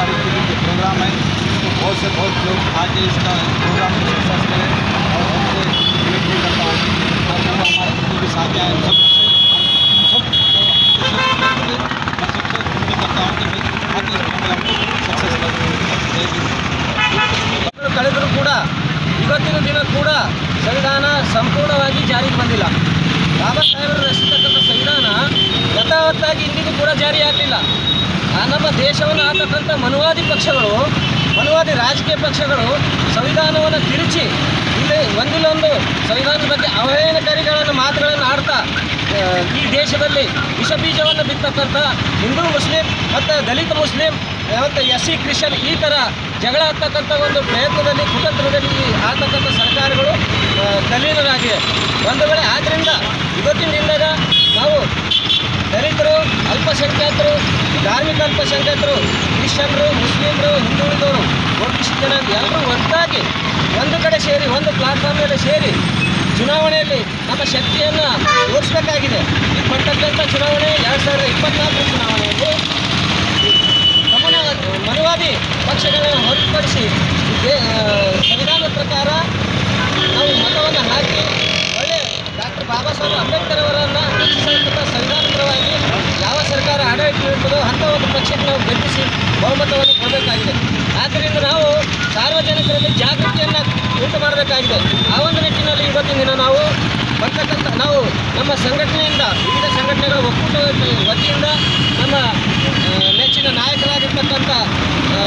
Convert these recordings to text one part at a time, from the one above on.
तारीख के दिन ये प्रोग्राम है तो बहुत से बहुत लोग आके इसका प्रोग्राम में सक्सेस करें और हमसे उम्मीद भी करता हूँ और जो हमारे जितने भी साथी आए सब से सब मैं सबसे उम्मीद करता हूँ कि भाई आगे इस प्रोग्राम को सक्सेस करें जय हिंद ತಿಂಗಳು ಕಳೆದರೂ ಕೂಡ ಇವತ್ತಿನ ದಿನ ಕೂಡ ಸಂವಿಧಾನ ಸಂಪೂರ್ಣವಾಗಿ ಜಾರಿಗೆ ಬಂದಿಲ್ಲ ಬಾಬಾ ಸಾಹೇಬರು ರಚಿಸತಕ್ಕಂಥ ಸಂವಿಧಾನ ಯಥಾವತ್ತಾಗಿ ಇಂದಿಗೂ ಕೂಡ ಜಾರಿಯಾಗಲಿಲ್ಲ ಆ ನಮ್ಮ ದೇಶವನ್ನು ಆಳ್ತಕ್ಕಂಥ ಮನುವಾದಿ ಪಕ್ಷಗಳು ಮನುವಾದಿ ರಾಜಕೀಯ ಪಕ್ಷಗಳು ಸಂವಿಧಾನವನ್ನು ತಿರುಚಿ ಇಲ್ಲಿ ಒಂದಿಲ್ಲೊಂದು ಸಂವಿಧಾನದ ಬಗ್ಗೆ ಅವಹೇಳನಕಾರಿಗಳನ್ನು ಮಾತುಗಳನ್ನು ಆಡ್ತಾ ಆ, ಈ ದೇಶದಲ್ಲಿ ವಿಷ ಬೀಜವನ್ನು ಬಿತ್ತಕ್ಕಂಥ ಹಿಂದೂ ಮುಸ್ಲಿಂ ಮತ್ತು ದಲಿತ ಮುಸ್ಲಿಂ ಮತ್ತು ಎಸ್ ಸಿ ಕ್ರಿಶ್ಚಿಯನ್ ಈ ಥರ ಜಗಳ ಆಗ್ತಕ್ಕಂಥ ಒಂದು ಪ್ರಯತ್ನದಲ್ಲಿ ಕುತಂತ್ರದಲ್ಲಿ ಈ ಆಳ್ತಕ್ಕಂಥ ಸರ್ಕಾರಗಳು ಆ, ತಲ್ಲೀನರಾಗಿವೆ ಒಂದು ವೇಳೆ ಆದ್ದರಿಂದ ಇವತ್ತಿನ ದಿನದಾಗ ನಾವು ದಲಿತರು ಅಲ್ಪಸಂಖ್ಯಾತರು ಧಾರ್ಮಿಕ ಅಲ್ಪಸಂಖ್ಯಾತರು ಕ್ರಿಶ್ಚಿಯನ್ರು ಮುಸ್ಲಿಮರು ಹಿಂದುಳಿದವರು ಒಟ್ಟು ಜನ ಎಲ್ಲರೂ ಒಟ್ಟಾಗಿ ಒಂದು ಕಡೆ ಸೇರಿ ಒಂದು ಪ್ಲಾಟ್ಫಾರ್ಮ್ ಮೇಲೆ ಸೇರಿ ಚುನಾವಣೆಯಲ್ಲಿ ನಮ್ಮ ಶಕ್ತಿಯನ್ನು ತೋರಿಸಬೇಕಾಗಿದೆ ಈ ಪಟ್ಟಕ್ಕಂಥ ಚುನಾವಣೆ ಎರಡು ಸಾವಿರದ ಇಪ್ಪತ್ನಾಲ್ಕರ ಚುನಾವಣೆಯಲ್ಲಿ ಸಮಾನ ಮನುವಾದಿ ಪಕ್ಷಗಳನ್ನು ಹೊರತುಪಡಿಸಿ ದೇ- ಆ, ಸಂವಿಧಾನದ ಪ್ರಕಾರ ನಾವು ಮತವನ್ನು ಹಾಕಿ ಒಳ್ಳೆ ಡಾಕ್ಟರ್ ಬಾಬಾ ಸಾಹೇಬ್ ಅಂಬೇಡ್ಕರ್ ಅವರನ್ನು ರಚಿಸತಕ್ಕಂಥ ಸಂವಿಧಾನಪರವಾಗಿ ಯಾವ ಸರ್ಕಾರ ಆಡಳಿತ ನೀಡುತ್ತದೋ ಅಂಥ ಒಂದು ಪಕ್ಷಕ್ಕೆ ನಾವು ಗೆಲ್ಲಿಸಿ ಬಹುಮತವನ್ನು ಕೊಡಬೇಕಾಗಿದೆ ಆದ್ದರಿಂದ ನಾವು ಸಾರ್ವಜನಿಕರಲ್ಲಿ ಜಾಗೃತಿಯನ್ನು ಉಂಟು ಮಾಡಬೇಕಾಗಿದೆ ಆ ಒಂದು ನಿಟ್ಟಿನಲ್ಲಿ ಇವತ್ತಿನ ದಿನ ನಾವು ಬರ್ತಕ್ಕಂಥ ನಾವು ನಮ್ಮ ಸಂಘಟನೆಯಿಂದ ವಿವಿಧ ಸಂಘಟನೆಗಳ ಒಕ್ಕೂಟ ವತಿಯಿಂದ ನಮ್ಮ ಆ, ನೆಚ್ಚಿನ ನಾಯಕರಾಗಿರ್ತಕ್ಕಂಥ ಆ,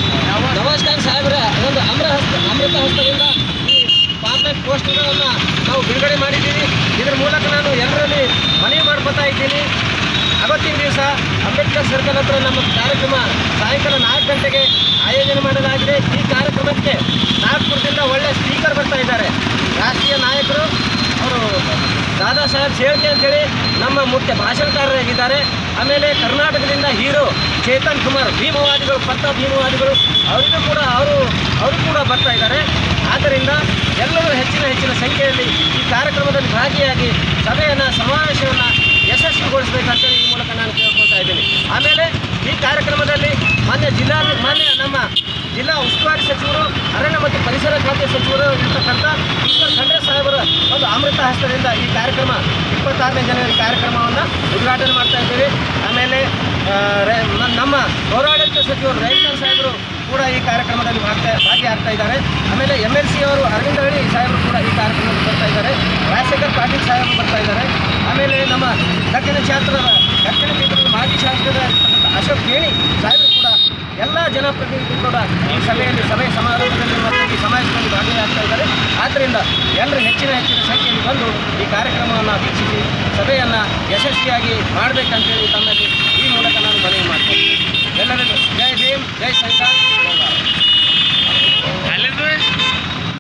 ನವಾಜ್ ಖಾನ್ ಸಾಹೇಬರ ಒಂದು ಅಮೃತ ಹಸ್ತ ಅಮೃತ ಹಸ್ತದಿಂದ ಈ ಪಾಂಪ್ಲೆಟ್ ಪೋಸ್ಟರ್ಗಳನ್ನು ನಾವು ಬಿಡುಗಡೆ ಮಾಡಿದ್ದೀವಿ ಇದರ ಮೂಲಕ ನಾನು ಎಲ್ಲರಲ್ಲಿ ಮನವಿ ಮಾಡ್ಕೊತಾ ಇದ್ದೀನಿ ಅವತ್ತಿನ ದಿವಸ ಅಂಬೇಡ್ಕರ್ ಸರ್ಕಲ್ ಹತ್ರ ನಮ್ಮ ಕಾರ್ಯಕ್ರಮ ಸಾಯಂಕಾಲ ನಾಲ್ಕು ಗಂಟೆಗೆ ಆಯೋಜನೆ ಮಾಡಲಾಗಿದೆ ಈ ಕಾರ್ಯಕ್ರಮಕ್ಕೆ ನಾಗ್ಪುರದಿಂದ ಒಳ್ಳೆ ಸ್ಪೀಕರ್ ಬರ್ತಾ ಇದ್ದಾರೆ ರಾಷ್ಟ್ರೀಯ ನಾಯಕರು ಅವರು ದಾದಾ ಸಾಹೇಬ್ ಶೇಳ್ಕೆ ಅಂತೇಳಿ ನಮ್ಮ ಮುಖ್ಯ ಭಾಷಣಕಾರರಾಗಿದ್ದಾರೆ ಆಮೇಲೆ ಕರ್ನಾಟಕದಿಂದ ಹೀರೋ ಚೇತನ್ ಕುಮಾರ್ ಭೀಮವಾದಿಗಳು ಪತ್ತ ಭೀಮವಾದಿಗಳು ಅವರಿಗೂ ಕೂಡ ಅವರು ಅವರು ಕೂಡ ಬರ್ತಾ ಇದ್ದಾರೆ ಆದ್ದರಿಂದ ಎಲ್ಲರೂ ಹೆಚ್ಚಿನ ಹೆಚ್ಚಿನ ಸಂಖ್ಯೆಯಲ್ಲಿ ಈ ಕಾರ್ಯಕ್ರಮದಲ್ಲಿ ಭಾಗಿಯಾಗಿ ಸಭೆಯನ್ನು ಸಮಾವೇಶವನ್ನು ಯಶಸ್ವಿಗೊಳಿಸಬೇಕಂತೇಳಿ ಈ ಮೂಲಕ ನಾನು ಕೇಳ್ಕೊಳ್ತಾ ಇದ್ದೀನಿ ಆಮೇಲೆ ಈ ಕಾರ್ಯಕ್ರಮದಲ್ಲಿ ಮಾನ್ಯ ಜಿಲ್ಲಾ ಮಾನ್ಯ ನಮ್ಮ ಜಿಲ್ಲಾ ಉಸ್ತುವಾರಿ ಸಚಿವರು ಅರಣ್ಯ ಮತ್ತು ಪರಿಸರ ಖಾತೆ ಸಚಿವರು ಇರ್ತಕ್ಕಂಥ ಈಶ್ವರ್ ಖಂಡ್ರೆ ಸಾಹೇಬರ ಒಂದು ಅಮೃತ ಹಸ್ತದಿಂದ ಈ ಕಾರ್ಯಕ್ರಮ ಇಪ್ಪತ್ತಾರನೇ ಜನವರಿ ಕಾರ್ಯಕ್ರಮವನ್ನು ಉದ್ಘಾಟನೆ ಮಾಡ್ತಾ ಇದ್ದೀವಿ ಆಮೇಲೆ ಆ, ರೈ- ನ- ನಮ್ಮ ಪೌರಾಡಳಿತ ಸಚಿವರು ರವಿಕರ್ ಸಾಹೇಬರು ಕೂಡ ಈ ಕಾರ್ಯಕ್ರಮದಲ್ಲಿ ಭಾಗ ಭಾಗಿಯಾಗ್ತಾ ಇದ್ದಾರೆ ಆಮೇಲೆ ಎಮ್ ಎಲ್ ಸಿ ಅವರು ಅರವಿಂದ ಹಳ್ಳಿ ಸಾಹೇಬರು ಕೂಡ ಈ ಕಾರ್ಯಕ್ರಮದಲ್ಲಿ ಬರ್ತಾ ಇದ್ದಾರೆ ರಾಜಶೇಖರ್ ಪಾಟೀಲ್ ಸಾಹೇಬರು ಬರ್ತಾ ಇದ್ದಾರೆ ಆಮೇಲೆ ನಮ್ಮ ದಕ್ಷಿಣ ಕ್ಷೇತ್ರದ ದಕ್ಷಿಣ ಕ್ಷೇತ್ರದ ಮಾಜಿ ಶಾಸಕರ ಅಶೋಕ್ ಕೇಣಿ ಸಾಹೇಬರು ಕೂಡ ಎಲ್ಲ ಜನಪ್ರತಿನಿಧಿಗಳು ಕೂಡ ಈ ಸಭೆಯಲ್ಲಿ ಸಭೆ ಸಮಾರಂಭದಲ್ಲಿ ಮತ್ತು ಈ ಸಮಾವೇಶದಲ್ಲಿ ಭಾಗಿಯಾಗ್ತಾ ಇದ್ದಾರೆ ಆದ್ದರಿಂದ ಎಲ್ಲರೂ ಹೆಚ್ಚಿನ ಹೆಚ್ಚಿನ ಸಂಖ್ಯೆಯಲ್ಲಿ ಬಂದು ಈ ಕಾರ್ಯಕ್ರಮವನ್ನು ವೀಕ್ಷಿಸಿ ಸಭೆಯನ್ನು ಯಶಸ್ವಿಯಾಗಿ ಮಾಡಬೇಕಂತೇಳಿ ತಮ್ಮಲ್ಲಿ ಈ ಮೂಲಕ ನಾನು ಮನವಿ